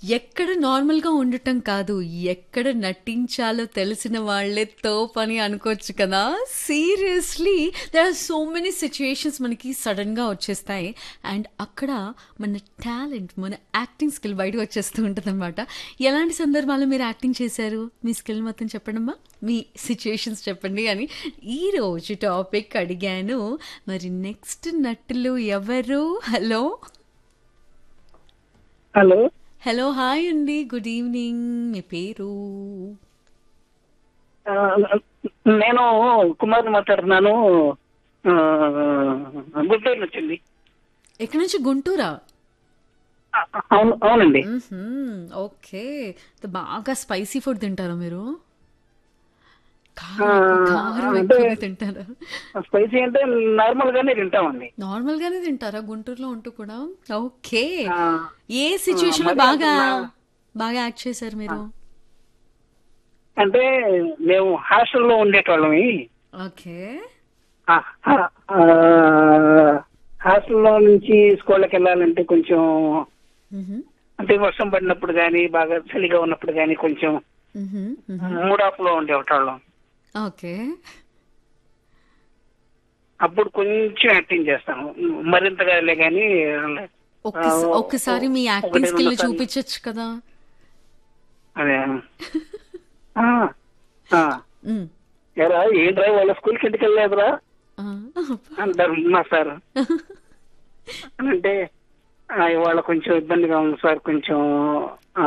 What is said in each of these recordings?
ఎక్కడ నార్మల్‌గా ఉండటం కాదు. ఎక్కడ నటించాలో తెలిసిన వాళ్ళే తోపని అనుకోవచ్చు కదా! Seriously there are so many situations మనకి సడెన్‌గా వచ్చేస్తాయి. అండ్ అక్కడ మన టాలెంట్, మన యాక్టింగ్ స్కిల్ బయటకు వచ్చేస్తూ ఉంటదనమాట. ఎలాంటి సందర్భాల్లో మీరు యాక్టింగ్ చేశారు? మీ స్కిల్ మొత్తం చెప్పండమ్మా. మీ సిట్యుయేషన్స్ చెప్పండి అని ఈరోజు టాపిక్ అడిగాను. మరి నెక్స్ట్ నటులు ఎవరు? హలో! Hello hello. హాయ్ అండి. Good evening. మీ పేరు? ఆ, నేను కుమార్ మాట్లాడుతున్నాను ఆ, గుంటూరు నుంచి అండి ఎక్కడి నుంచి గుంటూరా? ఆ, అవును అవునండి హుహు. ఓకే. అయితే బాగా స్పైసీ ఫుడ్ తింటారా మీరు? కారం ఎక్కువ ఆ, కారం అంటే ఎక్కువగా తింటారా? స్పైసీ అంటే నార్మల్ గానే తింటామండి నార్మల్‌గానే తింటారా గుంటూరులో ఉంటూ కూడా? ఓకే. ఆ, ఏ సిట్యుయేషన్‌లో మరి బాగా అంత బాగా యాక్ట్ చేశారు మీరు? అంటే మేము హాస్టల్లో ఉండేటోళ్ళమి ఓకే. ఆ, ఆ, ఆ, హాస్టల్లో నుంచి స్కూల్కి వెళ్ళాలంటే కొంచెం హుహు. అంటే వర్షం పడినప్పుడు కానీ బాగా చలిగా ఉన్నప్పుడు కానీ కొంచెం హుహు. హుహు. మూడ్ ఆఫ్ లో ఉండేటోళ్ళం ఓకే. అప్పుడు కొంచెం యాక్టింగ్ చేస్తాను మరింతగా లే కానీ ఒక్కస ఆ, ఒక్కసారి మీ ఒకటి యాక్టింగ్ రెండు స్కిల్ సార్లు. చూపించొచ్చు కదా! అదే ఆ, ఆ. హ్మ్. ఎరా ఏంట్రా వాళ్ళ స్కూల్కి ఎందుకు వెళ్ళలేదురా ఆ! అంటారు మా సార్ అని అంటే "ఆ, ఇవాళ కొంచెం ఇబ్బందిగా ఉంది సార్ కొంచెం ఆ,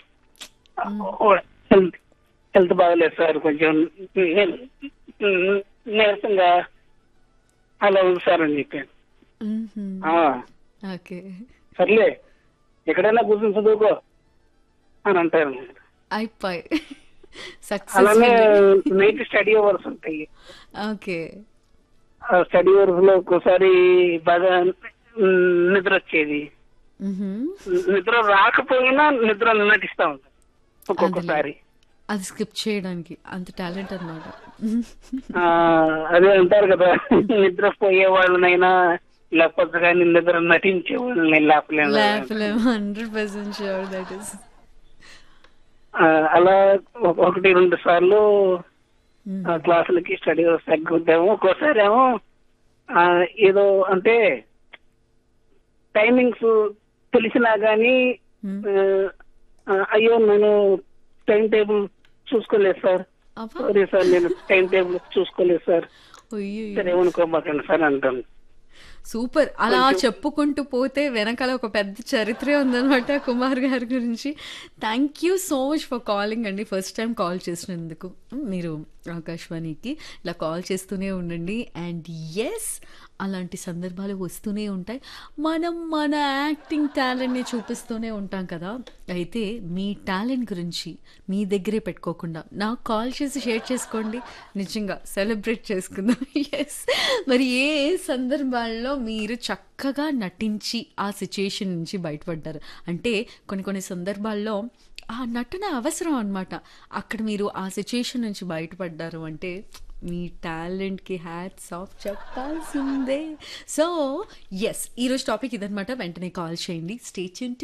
హెల్త్ హెల్త్ బాగలేదు సార్ కొంచెం నీ- నీరసంగా అలా ఉంది సార్ అని చెప్పాను హుహు. "ఆ, ఓకే. సర్లే ఎక్కడైనా కూర్చొని చదువుకో అని అంటారు అయిపోయి. అలానే సక్సెస్‌ఫుల్. నైట్ స్టడీ అవర్స్ ఉంటాయి ఓకే. ఆ స్టడీ అవర్స్ లో ఒక్కోసారి బాగా మ్, నిద్ర వచ్చేది హుహు. నిద్ర రాకపోయినా నిద్ర నటిస్తా ఉంటాం ఒక్కొక్కసారి అది స్కిప్ చేయడానికి అంత టాలెంట్ అన్నమాట. ఆ, అదే అంటారు కదా నిద్ర పోయే వాళ్ళనైనా లేకపోతే కానీ నిద్ర నటించే వాళ్ళని లేపలేము లేపలేము. 100% ష్యూర్ దట్ ఈస్. ఆ, అలా ఒక- ఒకటి రెండు సార్లు హ్మ్. ఆ, క్లాసులకి స్టడీ అవర్స్ తగ్గుతాము ఒక్కోసారి ఏమో ఆ, ఏదో అంటే టైమింగ్స్ తెలిసినా గానీ హ్మ్. ఆ, ఆ, అయ్యో నేను టైం టేబుల్ చూసుకోలేదు సార్ అబ్బా! సారీ సార్ నేను టైం టేబుల్ చూసుకోలేదు సార్ అయ్యయ్యో! సరే ఏమనుకోమాకండి సార్ అంటాను సూపర్. అలా కొంచెం- చెప్పుకుంటూ పోతే వెనకాల ఒక పెద్ద చరిత్రే ఉందనమాట కుమార్ గారి గురించి. Thank you so much for calling అండి. ఫస్ట్ టైం కాల్ చేసినందుకు. మీరు ఆకాశవాణికి ఇలా కాల్ చేస్తూనే ఉండండి. అండ్ యెస్ అలాంటి సందర్భాలు వస్తూనే ఉంటాయి. మనం మన యాక్టింగ్ టాలెంట్‌ని చూపిస్తూనే ఉంటాం కదా! అయితే మీ టాలెంట్ గురించి మీ దగ్గరే పెట్టుకోకుండా నాకు కాల్ చేసి షేర్ చేసుకోండి. నిజంగా సెలబ్రేట్ చేసుకుందాం. యెస్ మరి ఏ ఏ సందర్భాల్లో మీరు చక్కగా నటించి ఆ సిట్యుయేషన్ నుంచి బయటపడ్డారు? అంటే కొన్ని కొన్ని సందర్భాల్లో ఆ నటన అవసరం అన్నమాట. అక్కడ మీరు ఆ సిట్యుయేషన్ నుంచి బయటపడ్డారు అంటే మీ టాలెంట్‌కి హ్యాట్స్ ఆఫ్ చెప్పాల్సిందే. సో యెస్ ఈరోజు టాపిక్ ఇదనమాట. వెంటనే కాల్ చేయండి. Stay tune